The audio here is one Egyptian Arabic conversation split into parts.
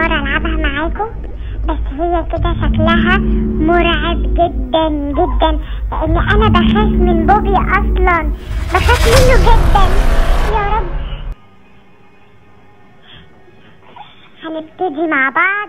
مرة العبها معاكم بس هي كده شكلها مرعب جدا جدا لان انا بخاف من بوبي اصلا بخاف منه جدا يا رب هنبتدي مع بعض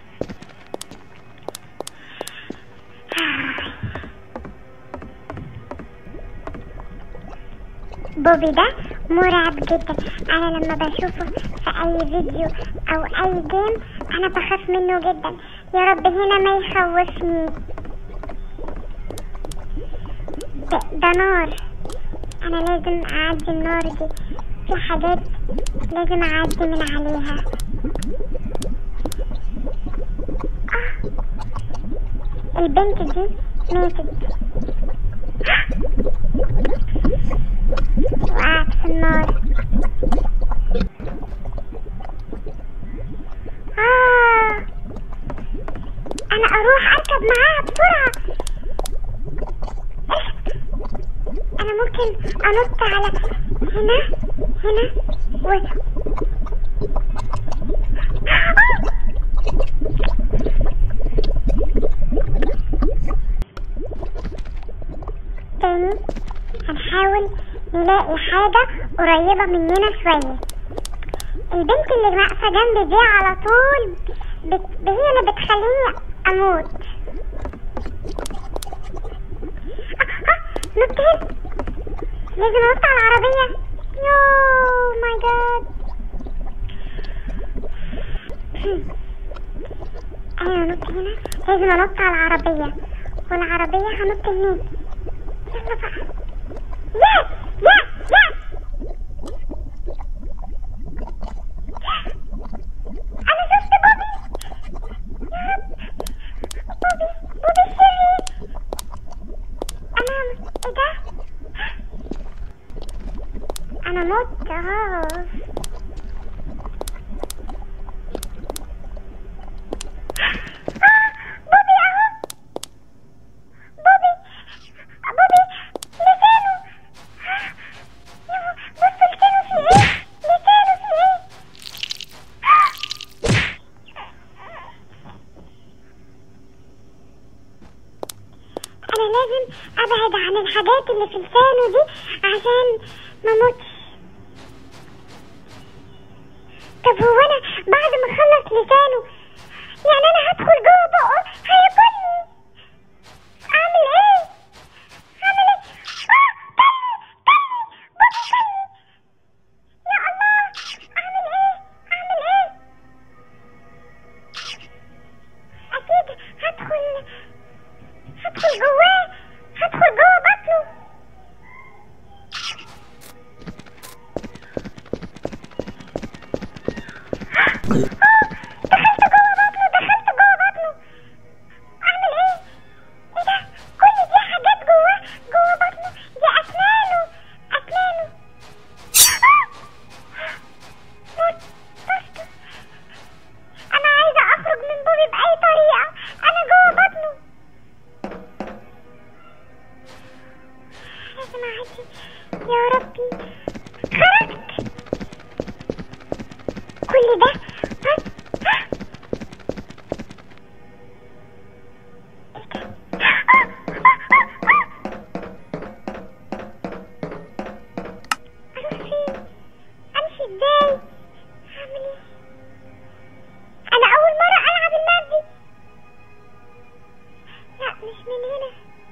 بوبي ده مرعب جدا انا لما بشوفه في اي فيديو او اي جيم انا بخاف منه جدا يا رب هنا ما يخوفني ده, ده نار انا لازم اعدي النار دي في حاجات لازم اعدي من عليها آه. البنت دي ماتت وقعت في النار آه. أنا أروح أركب معاها بسرعة أنا ممكن أنط على هنا هنا و تاني هنحاول نلاقي حاجة قريبة مننا شوية البنت اللي واقفة جنبي دي على طول بت... هي اللي بتخليني أموت آه، آه، نط هنا لازم أنط على العربية يو ماي جاد أيوة نط هنا لازم أنط على العربية والعربية هنط هناك يلا بقى يس يس يس أنا شفت بوبي يا رب بوبي بوبي الشرير أنا إيه ده؟ أنا مت أهو آه، بوبي أهو بوبي بوبي لسانه بص لسانه في ايه لسانه في ايه انا لازم ابعد عن الحاجات اللي في لسانه دي عشان ما اموتش طب هو انا بعد ما اخلص لسانه يعني انا هدخل جوه بقه هياكلني اعمل ايه اعمل ايه آه، كلني كلني بوبي كلني يا الله اعمل ايه اعمل ايه اكيد هدخل هدخل جواه هدخل جوه بطنه آه، دخلت جوه بطنه دخلت جوه بطنه اعمل ايه ايه ده كل دي حاجات جوه جوه بطنه دي اسنانه اسنانه آه! موت بسته انا عايزه اخرج من بوبي باي طريقه انا جوه بطنه لازم اعدي يا ربي خرجت كل ده بس اروح فين امشي ازاي اعمل ايه انا اول مره العب اللعب دي لا مش من هنا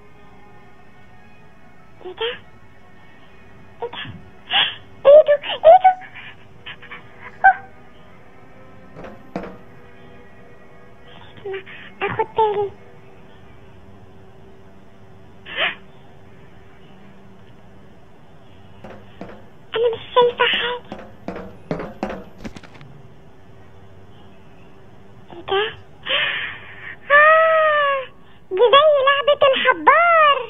ايه ده ايه ده ايده ايده أوه. لازم اخد بالي انا مش شايفه حاجه ايه ده آه دي زي لعبة الحبار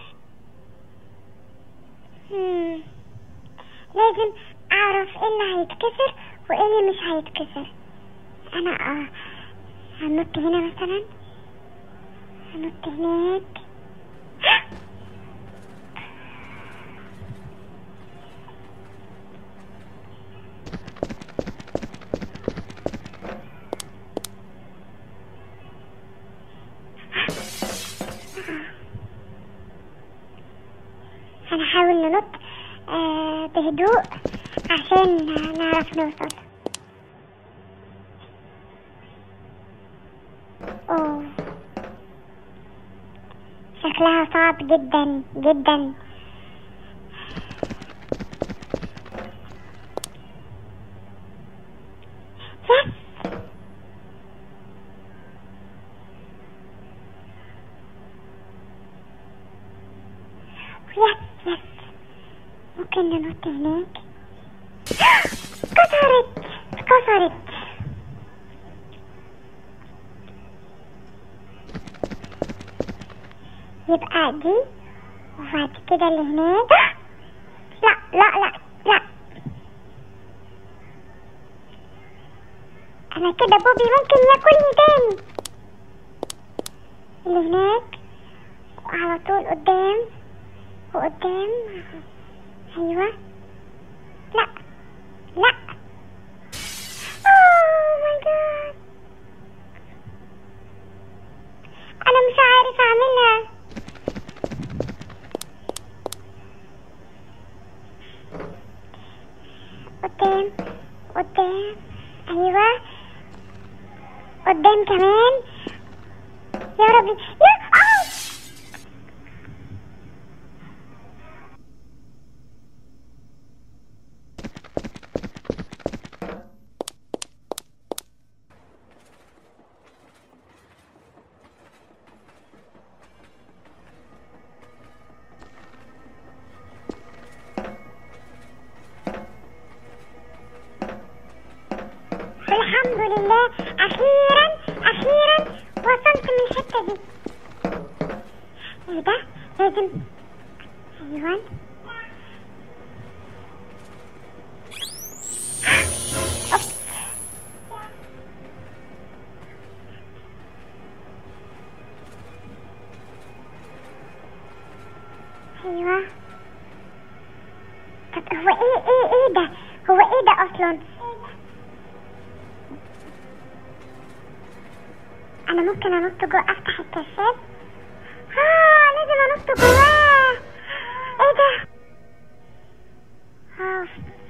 مم. لازم اعرف ايه اللي هيتكسر وايه اللي مش هيتكسر انا آه هنط هنا مثلا هنط هناك ننط آه بهدوء عشان نعرف نوصل اوه شكلها صعب جدا جدا يس يس يس ممكن ننط هناك كسرت كسرت يبقى دي وبعد كده اللي هناك لا لا لا لا انا كده بوبي ممكن ياكلني تاني اللي هناك وعلى طول قدام وقدام ايوه لا لا اوه ماي جاد انا مش عارف اعملها قدام قدام ايوه قدام كمان يا ربي يا آه! الحمد لله اخيرا اخيرا وصلت من الحته دي ايه ده لازم ايوه أوبس. ايوه طب هو ايه ايه ايه ده هو ايه ده اصلا انا ممكن انط جوه افتح الكشاف اه لازم انط جواه ايه ده اه